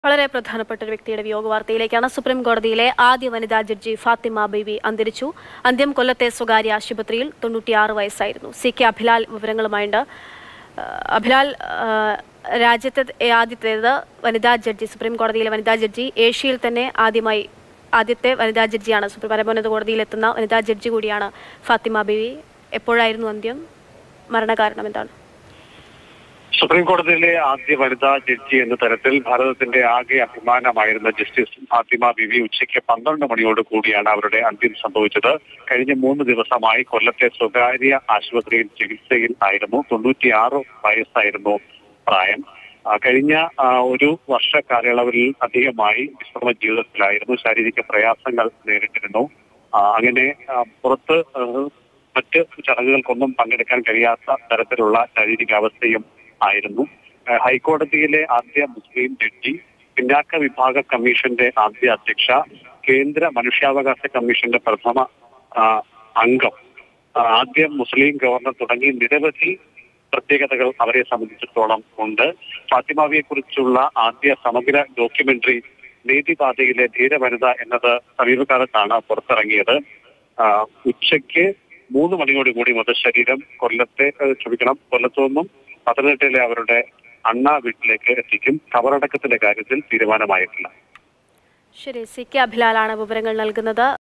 വളരെ പ്രധാനപ്പെട്ട ഒരു വ്യക്തിയുടെ വിയോഗ വാർത്തയിലേക്കാണ് സുപ്രീം കോടതിയിലെ ആദ്യ വനിതാ ജഡ്ജി ഫാത്തിമ ബീവി അന്തരിച്ചു അന്ത്യം കൊല്ലത്തെ സ്വകാര്യ ആശുപത്രിയിൽ തൊണ്ണൂറ്റിയാറ് വയസ്സായിരുന്നു സി കെ അഭിലാൽ വിവരങ്ങളുമായുണ്ട് ആ, അഭിലാൽ ആ, രാജ്യത്തെ ആദ്യത്തേത് വനിതാ ജഡ്ജി സുപ്രീം കോടതിയിലെ വനിതാ ജഡ്ജി ഏഷ്യയിൽ തന്നെ ആദ്യമായി ആദ്യത്തെ വനിതാ ജഡ്ജിയാണ് സുപ്രീം പരമോന്നത കോടതിയിൽ എത്തുന്ന വനിതാ ജഡ്ജി കൂടിയാണ് ഫാത്തിമ ബീവി എപ്പോഴായിരുന്നു അന്ത്യം മരണകാരണം എന്താണ് സുപ്രീം കോടതിയിലെ ആദ്യ വനിതാ ജഡ്ജി എന്ന തരത്തിൽ ഭാരതത്തിന്റെ ആകെ അഭിമാനമായിരുന്ന ജസ്റ്റിസ് ഫാത്തിമ ബിവി ഉച്ചയ്ക്ക് പന്ത്രണ്ട് മണിയോട് കൂടിയാണ് അവരുടെ അന്ത്യം സംഭവിച്ചത് കഴിഞ്ഞ മൂന്ന് ദിവസമായി കൊല്ലത്തെ സ്വകാര്യ ആശുപത്രിയിൽ ചികിത്സയിൽ ആയിരുന്നു തൊണ്ണൂറ്റിയാറ് വയസ്സായിരുന്നു പ്രായം ആ, കഴിഞ്ഞ ആ, ഒരു വർഷ കാലയളവിൽ അധികമായി വിശ്രമ ജീവിതത്തിലായിരുന്നു ശാരീരിക പ്രയാസങ്ങൾ നേരിട്ടിരുന്നു ആ, അങ്ങനെ ആ, പുറത്ത് ആ, മറ്റ് ചടങ്ങുകൾക്കൊന്നും പങ്കെടുക്കാൻ കഴിയാത്ത തരത്തിലുള്ള ശാരീരികാവസ്ഥയും ആയിരുന്നു ആ, ഹൈക്കോടതിയിലെ ആദ്യ മുസ്ലിം ജഡ്ജി പിന്നാക്ക വിഭാഗ കമ്മീഷന്റെ ആദ്യ അധ്യക്ഷ കേന്ദ്ര മനുഷ്യാവകാശ കമ്മീഷന്റെ പ്രഥമ ആ, അംഗം ആ, ആദ്യ മുസ്ലിം ഗവർണർ തുടങ്ങി നിരവധി പ്രത്യേകതകൾ അവരെ സംബന്ധിച്ചിടത്തോളം ഉണ്ട് ഫാത്തിമാവിയെ കുറിച്ചുള്ള ആദ്യ സമഗ്ര ഡോക്യുമെന്ററി നീതിപാതയിലെ ധീരവനിത എന്നത് സമീപകാലത്താണ് പുറത്തിറങ്ങിയത് ആ, ഉച്ചയ്ക്ക് മൂന്ന് മണിയോട് കൂടി മൃതശരീരം കൊല്ലത്തെ ഏഹ്, ക്ഷമിക്കണം കൊല്ലത്തു നിന്നും പത്തനംതിട്ടയിലെ അവരുടെ അണ്ണ വീട്ടിലേക്ക് എത്തിക്കും കബറടക്കത്തിന്റെ കാര്യത്തിൽ തീരുമാനമായിട്ടില്ല ശരി സി കെ അഭിലാലാണ് വിവരങ്ങൾ നൽകുന്നത്